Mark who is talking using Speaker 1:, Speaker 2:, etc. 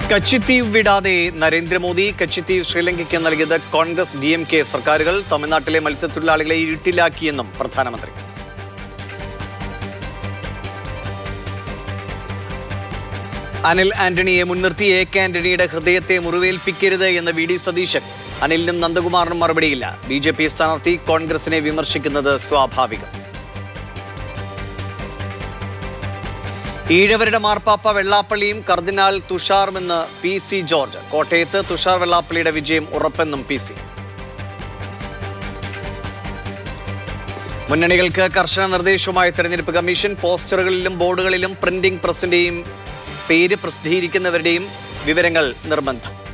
Speaker 1: കച്ചിത്തീവ് വിടാതെ നരേന്ദ്രമോദി കച്ചിത്തീവ് ശ്രീലങ്കയ്ക്ക് നൽകിയത് Congress D M K സർക്കാരുകൾ തമിഴ്നാട്ടിലെ മത്സ്യത്തൊഴിലാളികളെ ഇരുട്ടിലാക്കിയെന്നും പ്രധാനമന്ത്രി അനിൽ ആന്റണിയെ മുൻനിർത്തി എ കെ ആന്റണിയുടെ ഹൃദയത്തെ മുറിവേൽപ്പിക്കരുത് എന്ന് വി ഡി സതീശൻ അനിലിനും നന്ദകുമാറിനും മറുപടിയില്ല ബി ജെ പി സ്ഥാനാർത്ഥി കോൺഗ്രസിനെ വിമർശിക്കുന്നത് സ്വാഭാവികം ഈഴവരുടെ മാർപ്പാപ്പ വെള്ളാപ്പള്ളിയും കർദിനാൾ തുഷാറുമെന്ന് പി സി ജോർജ് കോട്ടയത്ത് തുഷാർ വെള്ളാപ്പള്ളിയുടെ വിജയം ഉറപ്പെന്നും പി സി മുന്നണികൾക്ക് കർശന നിർദ്ദേശവുമായി തെരഞ്ഞെടുപ്പ് കമ്മീഷൻ പോസ്റ്ററുകളിലും ബോർഡുകളിലും പ്രിന്റിംഗ് പ്രസിന്റെയും പേര് പ്രസിദ്ധീകരിക്കുന്നവരുടെയും വിവരങ്ങൾ നിർബന്ധം